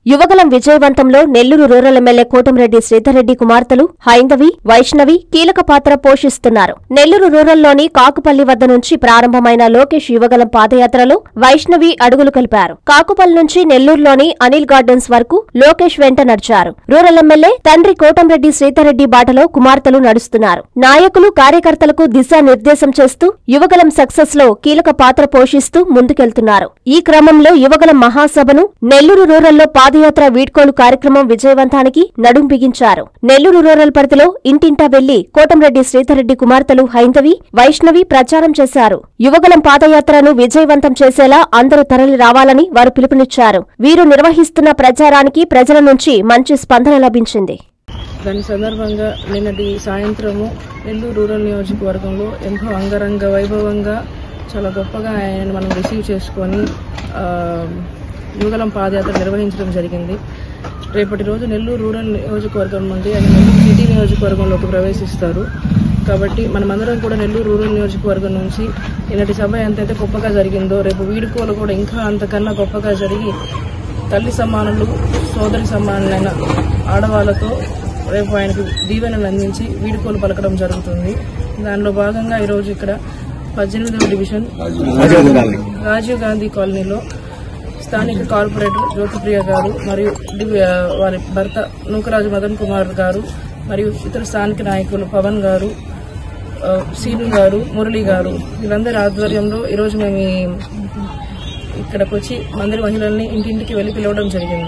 యువగలం విజయవంతంలో Nellore rural MLA Kotamreddy Sridhar Reddy కుమార్తెలు హైందవి వైష్ణవి కీలక పాత్ర పోషిస్తున్నారు నెల్లూరు రూరల్లోని కాకుపల్లి వద్ద నుంచి ప్రారంభమైన లోకేష్ యువగలం పాదయాత్రలో వైష్ణవి అడుగులు కలిపారు కాకుపల్లి నుంచి నెల్లూరులోని అనిల్ గార్డెన్స్ వరకు లోకేష్ వెంట నడిచారు రూరల్ ఎమ్మెల్యే తండ్రి కోటంరెడ్డి శ్రీధర్రెడ్డి బాటలో కుమార్తెలు నడుస్తున్నారు నాయకులు కార్యకర్తలకు దిశానిర్దేశం చేస్తూ యువగలం సక్సెస్ లో కీలక పాత్ర పోషిస్తూ ముందుకెళ్తున్నారు ఈ క్రమంలో యువగలం మహాసభను నెల్లూరు రూరల్లో పాదయాత్ర వీడ్కోలు కార్యక్రమం విజయవంతానికి నడుం బిగించారు నెల్లూరు రూరల్ పరిధిలో ఇంటింటా వెళ్లి కోటంరెడ్డి శ్రీధర్రెడ్డి కుమార్తెలు హైందవి వైష్ణవి ప్రచారం చేశారు యువగలం పాదయాత్రను విజయవంతం చేసేలా అందరూ తరలి రావాలని వారు పిలుపునిచ్చారు వీరు నిర్వహిస్తున్న ప్రచారానికి ప్రజల నుంచి మంచి స్పందన లభించింది దాని సందర్భంగా నిన్నటి సాయంత్రము నెల్లూరు రూరల్ నియోజకవర్గంలో ఎంతో అంగరంగ వైభవంగా చాలా గొప్పగా ఆయనను మనం రిసీవ్ చేసుకొని ఆ, యువగలం పాదయాత్ర నిర్వహించడం జరిగింది రేపటి రోజు నెల్లూరు రూరల్ నియోజకవర్గం నుండి ఆయన నెల్లూరు సిటీ నియోజకవర్గంలోకి ప్రవేశిస్తారు కాబట్టి మనమందరం కూడా నెల్లూరు రూరల్ నియోజకవర్గం నుంచి నిన్నటి సభ ఎంతైతే గొప్పగా జరిగిందో రేపు వీడుకోలు కూడా ఇంకా అంతకన్నా గొప్పగా జరిగి తల్లి సమానులు సోదరి సమానులైన ఆడవాళ్లతో రేపు ఆయనకు దీవెనలు అందించి వీడుకోలు పలకడం జరుగుతుంది దానిలో భాగంగా ఈరోజు ఇక్కడ పద్దెనిమిదవ డివిజన్ రాజీవ్ గాంధీ కాలనీలో స్థానిక కార్పొరేటర్ జ్యోతిప్రియ గారు మరియు డి- ఆ, వారి భర్త నూకరాజు మదన్ కుమార్ గారు మరియు ఇతర స్థానిక నాయకులు పవన్ గారు ఆ, సీను గారు మురళి గారు వీళ్ళందరి ఆధ్వర్యంలో ఈరోజు మేము ఈ- ఇక్కడికి వచ్చి మందిర మహిళల్ని ఇంటింటికి వెళ్ళి పిలవడం జరిగింది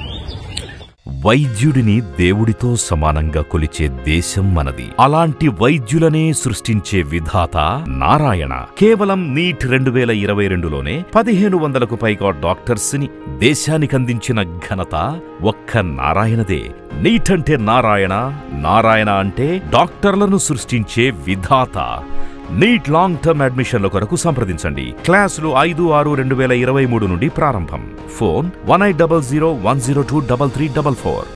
వైద్యుడిని దేవుడితో సమానంగా కొలిచే దేశం మనది అలాంటి వైద్యులనే సృష్టించే విధాత నారాయణ కేవలం నీట్ రెండు వేల ఇరవై రెండులోనే పదిహేను వందలకు పైగా డాక్టర్స్ ని దేశానికి అందించిన ఘనత ఒక్క నారాయణదే నీట్ అంటే నారాయణ నారాయణ అంటే డాక్టర్లను సృష్టించే విధాత నీట్ లాంగ్ టర్మ్ అడ్మిషన్ల కొరకు సంప్రదించండి క్లాసులు ఐదు ఆరు రెండు వేల ఇరవై మూడు నుండి ప్రారంభం phone one eight double zero one zero two double three double four